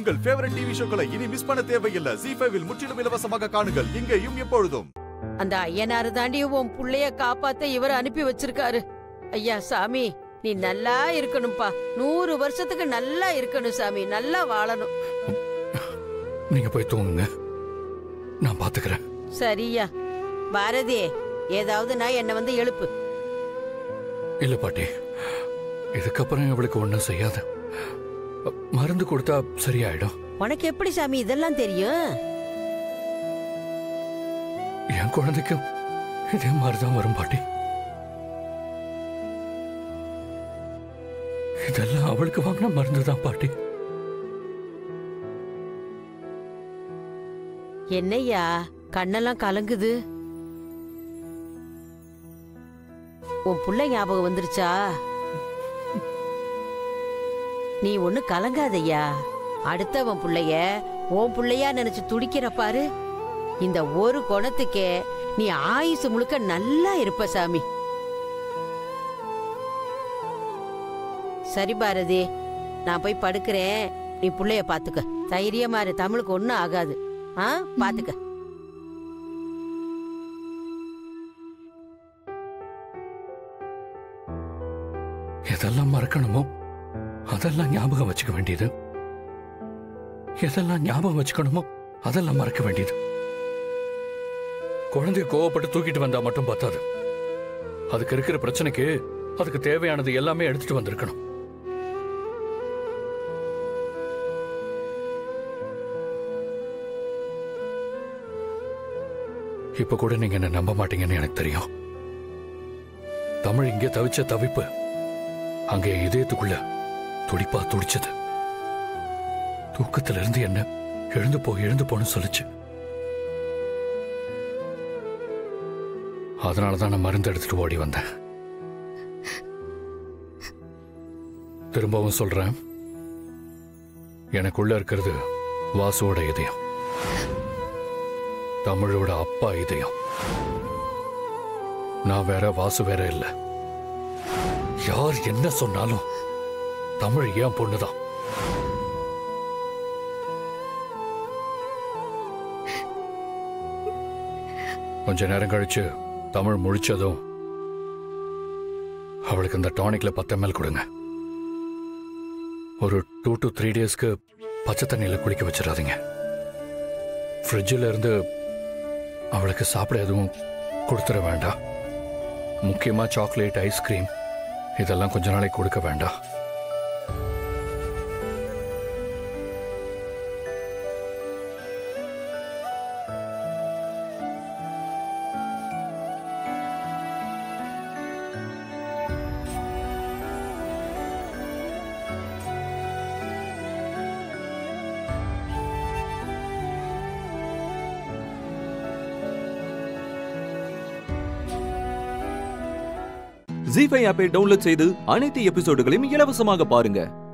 உங்கள் favourite TV ஷோக்களை இனி miss பண்ண தேவையில்லை ஜி ஃபைவில் முற்றிலும் இலவசமாக காணுங்கள் இங்கேயும் எப்பொழுதும் அந்த ஐயனாரு தாண்டி உன் புள்ளைய காப்பாத்த இவர் அனுப்பி வச்சிருக்காரு ஐயா சாமி நீ நல்லா இருக்கணும்பா நூறு வருஷத்துக்கு நல்லா இருக்கணும் சாமி நல்லா வாழணும் நீங்க போய் தூங்குங்க நான் பாத்துக்கிறேன் சரியா பாரதி ஏதாவது நான் என்ன வந்து எழுப்பு இல்ல பாட்டி இதுக்கப்புறம் இவளுக்கு ஒண்ணும் செய்யாத மருந்து கொடுத்தா சரியாயிடும் உனக்கு எப்படி சாமி இதெல்லாம் தெரியும் என் குழந்தைக்கும் இதே மாதிரிதான் வரும் பாட்டி இதெல்லாம் அவளுக்கு வாங்கின மருந்து தான் பாட்டி என்னய்யா கண்ணெல்லாம் கலங்குது உன் புள்ள ஞாபகம் வந்துருச்சா நீ ஒண்ணு கலங்காதய்யா அடுத்தவன் புள்ளைய உன் புள்ளையா நினைச்சு துடிக்கிற பாரு இந்த ஒரு குணத்துக்கே நீ ஆயுசு முழுக்க நல்லா இருப்ப சாமி சரி பாரதி நான் போய் படுக்கிறேன் நீ புள்ளைய பாத்துக்க தைரியமா இரு தமிழுக்கு ஒண்ணும் ஆகாது ஆ பாத்துக்க எதெல்லாம் மறக்கணுமோ அதெல்லாம் ஞாபகம் வச்சுக்க வேண்டியது எதெல்லாம் ஞாபகம் வச்சுக்கணுமோ அதெல்லாம் மறக்க வேண்டியது குழந்தைய கோவப்பட்டு தூக்கிட்டு வந்தா மட்டும் பத்தாது அதுக்கு இருக்கிற பிரச்சனைக்கு அதுக்கு தேவையானது எல்லாமே எடுத்துட்டு வந்திருக்கணும் இப்ப கூட நீங்க என்ன நம்ப மாட்டீங்கன்னு எனக்கு தெரியும் தமிழ் இங்கே தவிச்ச தவிப்பு அங்கே என் இதயத்துக்குள்ள துடிப்பா துடிச்சது தூக்கத்துல இருந்து என்ன எழுந்து போ எழுந்து போன்னு சொல்லுச்சு அதனாலதான் நான் மருந்து எடுத்துட்டு ஓடி வந்தேன் திரும்பவும் சொல்றேன் எனக்குள்ள இருக்கிறது வாசுவோட இதயம் தமிழோட அப்பா இதயம் நான் வேற வாசு வேற இல்ல யார் என்ன சொன்னாலும் தமிழ் ஏன் பொண்ணுதான் கொஞ்ச நேரம் கழிச்சு தமிழ் முழிச்சதும் அவளுக்கு இந்த டானிக்ல பத்து எம்எல் கொடுங்க ஒரு டூ டு த்ரீ டேஸ்க்கு பச்சை தண்ணியில குளிக்க வச்சிடாதீங்க ஃப்ரிட்ஜில் இருந்து அவளுக்கு சாப்பிட எதுவும் கொடுத்துட வேண்டாம் முக்கியமா சாக்லேட் ஐஸ்கிரீம் இதெல்லாம் கொஞ்ச நாளைக்கு கொடுக்க வேண்டாம் ஜி ஃபைவ் ஆப்பை டவுன்லோட் செய்து அனைத்து எபிசோடுகளையும் இலவசமாக பாருங்க